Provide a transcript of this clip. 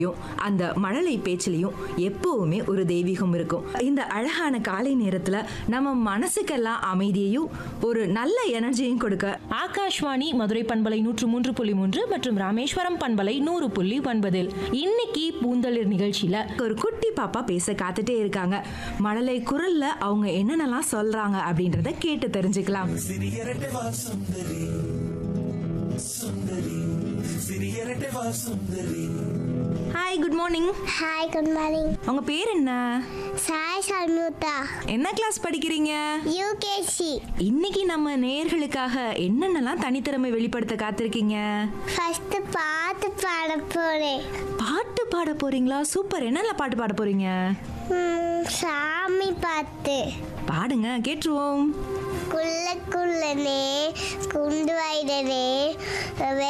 யும், அந்த மழலை பேச்சிலையும் எப்பவுமே ஒரு தெய்வீகம் இருக்கும் இந்த அழகான காலை நேரத்துல நம்ம மனசுக்கெல்லாம் அமைதியையும் ஒரு நல்ல எனர்ஜியும் கொடுக்க ஆகாஷ்வாணி மதுரை பண்பலை நூற்று மூன்று புள்ளி மூன்று மற்றும் ராமேஸ்வரம் பண்பலை நூறு புள்ளி ஒன்பதில் இன்னைக்கு பூந்தளிர் நிகழ்ச்சியில ஒரு குட்டி பாப்பா பேச காத்துட்டே இருக்காங்க மழலை குரல்ல அவங்க என்னென்னலாம் சொல்றாங்க அப்படின்றத கேட்டு தெரிஞ்சுக்கலாம் சிறியரட்டை வா சுந்தரி சுந்தரி சிறியரட்டை வா சுந்தரி hi good morning hi good morning உங்க பேர் என்ன சாய் சல்முத்தா என்ன கிளாஸ் படிக்கிறீங்க யூகேசி இன்னைக்கு நம்ம நேயர்களுக்காக என்னென்னலாம் தனித்திறமை வெளிப்படுத்த காத்திருக்கீங்க ஃபர்ஸ்ட் பாட்டு பாட போறேன் பாட்டு பாட போறீங்களா சூப்பர் என்னென்ன பாட்டு பாட போறீங்க ம், சாமி பாட்டு பாடுங்க கேட்டுருவோம் குள்ள குள்ளனே குண்டு வைடனே